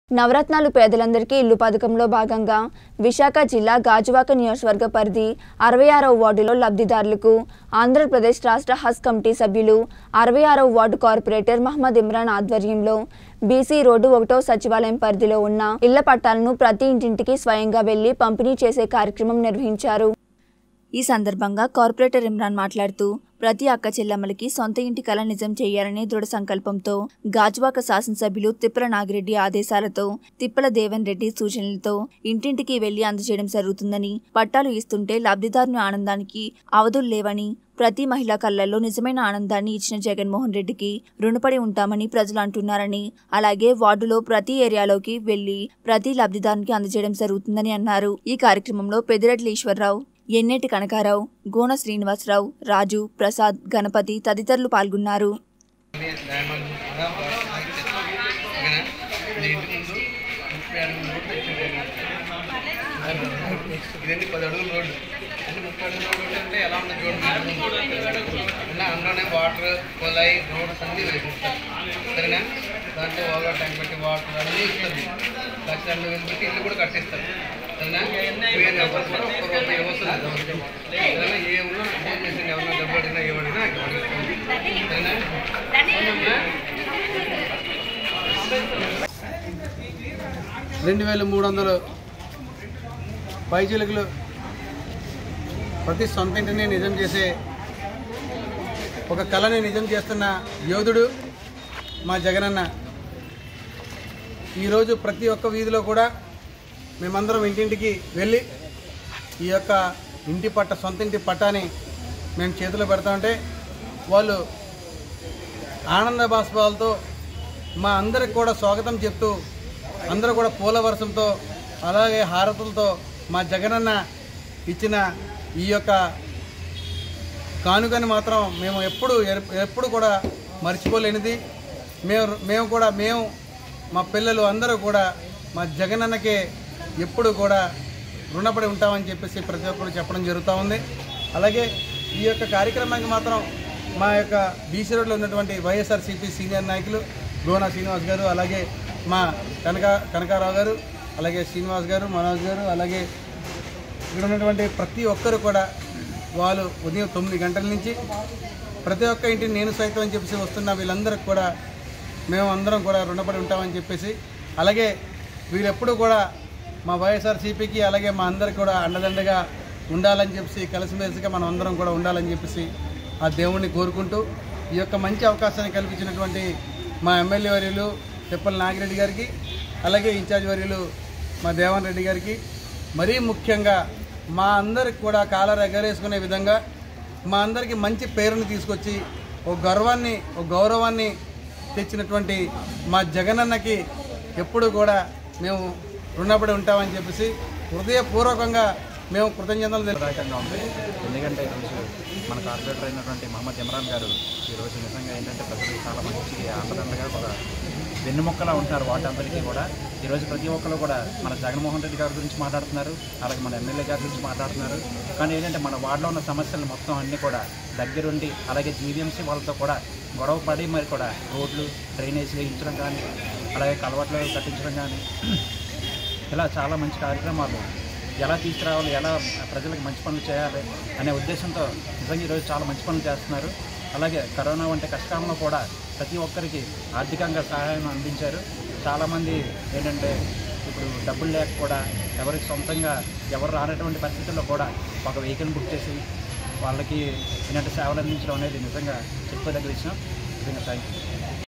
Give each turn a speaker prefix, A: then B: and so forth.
A: నవరత్నాలు పేదలందరికీ ఇల్లు పథకంలో భాగంగా విశాఖ జిల్లా గాజువాక నియోజకవర్గ పరిధి అరవై ఆరవ వార్డులో లబ్ధిదారులకు ఆంధ్రప్రదేశ్ రాష్ట్ర హజ్ కమిటీ సభ్యులు అరవై ఆరవ వార్డు కార్పొరేటర్ మహమ్మద్ ఇమ్రాన్ ఆధ్వర్యంలో బీసీ రోడ్డు ఒకటో సచివాలయం పరిధిలో ఉన్న ఇళ్ల పట్టాలను ప్రతి ఇంటింటికి స్వయంగా వెళ్లి పంపిణీ చేసే కార్యక్రమం నిర్వహించారు ఈ సందర్భంగా కార్పొరేటర్ ఇమ్రాన్ మాట్లాడుతూ ప్రతి అక్క చెల్లెమ్మలకి సొంత ఇంటి కల నిజం చేయాలనే దృఢ సంకల్పంతో గాజువాక శాసనసభ్యులు తిప్పల నాగిరెడ్డి ఆదేశాలతో తిప్పల దేవన్ రెడ్డి సూచనలతో ఇంటింటికి వెళ్లి అందజేయడం జరుగుతుందని పట్టాలు ఇస్తుంటే లబ్ధిదారుని ఆనందానికి అవధులు లేవని ప్రతి మహిళా కళ్ళల్లో నిజమైన ఆనందాన్ని ఇచ్చిన జగన్మోహన్ రెడ్డికి రుణపడి ఉంటామని ప్రజలు అంటున్నారని అలాగే వార్డులో ప్రతి ఏరియాలోకి వెళ్లి ప్రతి లబ్ధిదారునికి అందజేయడం జరుగుతుందని అన్నారు ఈ కార్యక్రమంలో పెద్దిరెడ్డి ఈశ్వరరావు ఎన్నేటి కనకారావు గోన శ్రీనివాసరావు రాజు ప్రసాద్ గణపతి తదితరులు పాల్గొన్నారు
B: ఇదండి పది అడుగుల రోడ్డు అంటే ముప్పై అడుగుల రోడ్డు అంటే ఎలా ఉంటుంది చూడండి ఇలా అందులోనే వాటర్ కొలాయి రోడ్స్ అన్నీ వేసిస్తారు సరేనా దాంట్లో ఓవర్ ట్యాంక్ పెట్టి వాటర్ అన్నీ ఇస్తుంది లక్ష రెండు వేలు పెట్టి ఇల్లు కూడా కట్టిస్తారు సరేనా మీరు ఎవరు కూడా ఒక్క రూపాయి ఇవ్వస్తుంది సరేనా ఏ ఊళ్ళో ఫోన్ చేసి ఎవరైనా డబ్బు అడిగినా ఏమడిగినా ఇవ్వండి సరేనా అవునమ్మా? రెండు వేల మూడు వందలు పైచిలుకలు ప్రతి సొంత ఇంటిని నిజం చేసే ఒక కళని నిజం చేస్తున్న యోధుడు మా జగనన్న ఈరోజు ప్రతి ఒక్క వీధిలో కూడా మేమందరం ఇంటింటికి వెళ్ళి ఈ యొక్క ఇంటి పట్ట సొంత ఇంటి పట్టాని మేము చేతిలో పెడతా ఉంటే వాళ్ళు ఆనంద బాష్పాలతో మా అందరికి కూడా స్వాగతం చెప్తూ అందరూ కూడా పూల వర్షంతో అలాగే హారతులతో మా జగనన్న ఇచ్చిన ఈ యొక్క కానుకని మాత్రం మేము ఎప్పుడు ఎర- ఎప్పుడు కూడా మర్చిపోలేనిది మేము మేము కూడా మేము మా పిల్లలు అందరూ కూడా మా జగనన్నకే ఎప్పుడు కూడా రుణపడి ఉంటామని చెప్పేసి ప్రతి ఒక్కరు చెప్పడం జరుగుతూ ఉంది అలాగే ఈ యొక్క కార్యక్రమానికి మాత్రం మా యొక్క బీసీ రోడ్లో ఉన్నటువంటి వైఎస్ఆర్సీపీ సీనియర్ నాయకులు గోనా శ్రీనివాస్ గారు అలాగే మా కనక కనకారావు గారు అలాగే శ్రీనివాస్ గారు మనోజ్ గారు అలాగే ఇక్కడ ఉన్నటువంటి ప్రతి ఒక్కరు కూడా వాళ్ళు ఉదయం తొమ్మిది గంటల నుంచి ప్రతి ఒక్క ఇంటిని నేను సైతం అని చెప్పేసి వస్తున్న వీళ్ళందరికీ కూడా మేము అందరం కూడా రుణపడి ఉంటామని చెప్పేసి అలాగే వీళ్ళెప్పుడు కూడా మా వైఎస్ఆర్సీపీకి అలాగే మా అందరికి కూడా అండదండగా ఉండాలని చెప్పేసి కలిసిమెలిసిగా మనం అందరం కూడా ఉండాలని చెప్పేసి ఆ దేవుణ్ణి కోరుకుంటూ ఈ యొక్క మంచి అవకాశాన్ని కల్పించినటువంటి మా ఎమ్మెల్యే వర్యులు తిప్పల నాగిరెడ్డి గారికి అలాగే ఇన్ఛార్జ్ వర్యులు మా దేవన్ రెడ్డి గారికి మరీ ముఖ్యంగా మా అందరికి కూడా కాలర్ ఎగరేసుకునే విధంగా మా అందరికి మంచి పేరుని తీసుకొచ్చి ఒక గర్వాన్ని ఒక గౌరవాన్ని తెచ్చినటువంటి మా జగనన్నకి ఎప్పుడు కూడా మేము రుణపడి ఉంటామని చెప్పేసి హృదయపూర్వకంగా మేము కృతజ్ఞతలు తెలుపు
C: దాయకంగా ఉంది ఎందుకంటే ఈరోజు మన కార్పొరేటర్ అయినటువంటి మహమ్మద్ ఇమ్రాన్ గారు ఈరోజు నిజంగా ఏంటంటే ప్రజలకు చాలా మంచి ఆనందంగా ఒక వెన్నుముక్కలా ఉంటున్నారు వాటందరికీ కూడా ఈరోజు ప్రతి ఒక్కరు కూడా మన జగన్మోహన్ రెడ్డి గారి గురించి మాట్లాడుతున్నారు అలాగే మన ఎమ్మెల్యే గారి గురించి మాట్లాడుతున్నారు కానీ ఏంటంటే మన వార్డులో ఉన్న సమస్యలు మొత్తం అన్నీ కూడా దగ్గరుండి అలాగే జీవీఎంసీ వాళ్ళతో కూడా గొడవ పడి మరి కూడా రోడ్లు డ్రైనేజ్ వేయించడం కానీ అలాగే కలవట్లు కట్టించడం కానీ ఇలా చాలా మంచి కార్యక్రమాలు ఎలా తీసుకురావాలి ఎలా ప్రజలకు మంచి పనులు చేయాలి అనే ఉద్దేశంతో నిజంగా ఈరోజు చాలా మంచి పనులు చేస్తున్నారు అలాగే కరోనా వంటి కష్టకాలంలో కూడా ప్రతి ఒక్కరికి ఆర్థికంగా సహాయం అందించారు చాలామంది ఏంటంటే ఇప్పుడు డబ్బులు లేక కూడా ఎవరికి సొంతంగా ఎవరు రానటువంటి పరిస్థితుల్లో కూడా ఒక వెహికల్ బుక్ చేసి వాళ్ళకి ఏంటంటే సేవలు అందించడం అనేది నిజంగా చెప్పుకోదగ్గ విషయం నిజంగా థ్యాంక్ యూ